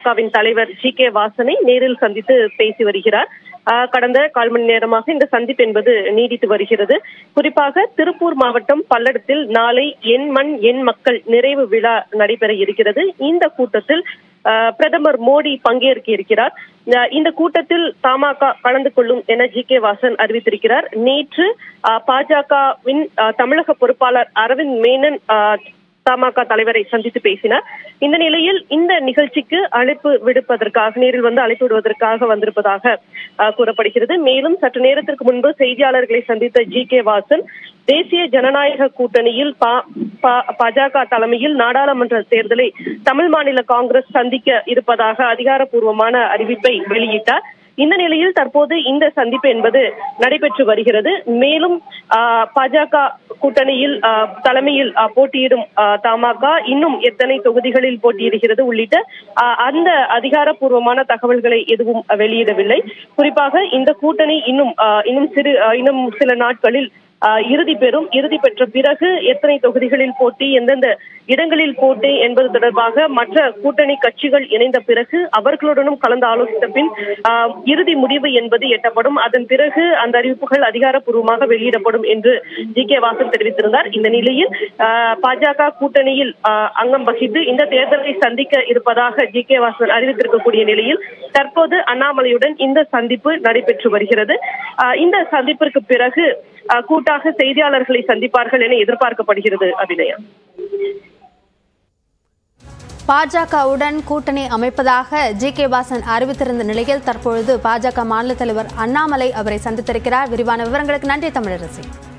பாஜகவின் தலைவர் G K வாசனை நேரில் சந்தித்து பேசி வருகிறார் ஆஹ் கடந்த கால் மணி நேரமாக இந்த சந்திப்பு என்பது நீடித்து வருகிறது குறிப்பாக திருப்பூர் மாவட்டம் பல்லடத்தில் நாளை என் மண் என் மக்கள் நிறைவு விழா நடைபெற இருக்கிறது இந்த கூட்டத்தில் ஆஹ் பிரதமர் மோடி பங்கேற்க இருக்கிறார் ஆஹ் இந்த கூட்டத்தில் தமாக கலந்து கொள்ளும் என ஜி கே வாசன் அறிவித்திருக்கிறார் நேற்று ஆஹ் பாஜகவின் ஆஹ் தமிழக பொறுப்பாளர் அரவிந்த் மேனன் ஆஹ் தமாக தலைவரை சந்தித்து பேசினார் இந்த நிலையில் இந்த நிகழ்ச்சிக்கு அழைப்பு விடுப்பதற்காக நேரில் வந்து அழைப்பு விடுவதற்காக வந்திருப்பதாக ஆஹ், கூறப்படுகிறது மேலும் சற்று நேரத்திற்கு முன்பு செய்தியாளர்களை சந்தித்த ஜி கே வாசன் தேசிய ஜனநாயக கூட்டணியில் பா- பா- பாஜக தலைமையில் நாடாளுமன்ற தேர்தலை தமிழ் மாநில காங்கிரஸ் சந்திக்க இருப்பதாக அதிகாரப்பூர்வமான அறிவிப்பை வெளியிட்டார் இந்த நிலையில் தற்போது இந்த சந்திப்பு என்பது நடைபெற்று வருகிறது மேலும் ஆஹ், பாஜக கூட்டணியில் ஆஹ், தலைமையில் ஆஹ், போட்டியிடும் ஆஹ், தமாக இன்னும் எத்தனை தொகுதிகளில் போட்டியிடுகிறது உள்ளிட்ட ஆஹ், அந்த அதிகாரப்பூர்வமான தகவல்களை எதுவும் வெளியிடவில்லை குறிப்பாக இந்த கூட்டணி இன்னும் ஆஹ், இன்னும் சிறு ஆஹ், இன்னும் சில நாட்களில் ஆஹ், இறுதி பெறும் இறுதி பெற்ற பிறகு எத்தனை தொகுதிகளில் போட்டி எந்தெந்த இடங்களில் போட்டி என்பது தொடர்பாக மற்ற கூட்டணி கட்சிகள் இணைந்த பிறகு அவர்களுடனும் கலந்து ஆலோசித்த பின் ஆஹ், இறுதி முடிவு என்பது எட்டப்படும் அதன் பிறகு அந்த அறிவிப்புகள் அதிகாரப்பூர்வமாக வெளியிடப்படும் என்று ஜி கே வாசன் தெரிவித்திருந்தார் இந்த நிலையில் ஆஹ், பாஜக கூட்டணியில் ஆஹ், அங்கம் வகித்து இந்த தேர்தலை சந்திக்க இருப்பதாக ஜி கே வாசன் அறிவித்திருக்கக்கூடிய நிலையில் தற்போது அண்ணாமலையுடன் இந்த சந்திப்பு நடைபெற்று வருகிறது ஆஹ், இந்த சந்திப்பிற்கு பிறகு ஆஹ், கூட்டாக செய்தியாளர்களை சந்திப்பார்கள் என எதிர்பார்க்கப்படுகிறது அபிநயா பாஜகவுடன் கூட்டணி அமைப்பதாக ஜி கே வாசன் அறிவித்திருந்த நிலையில் தற்பொழுது பாஜக மாநில தலைவர் அண்ணாமலை அவரை சந்தித்திருக்கிறார் விரிவான விவரங்களுக்கு நன்றி தமிழரசி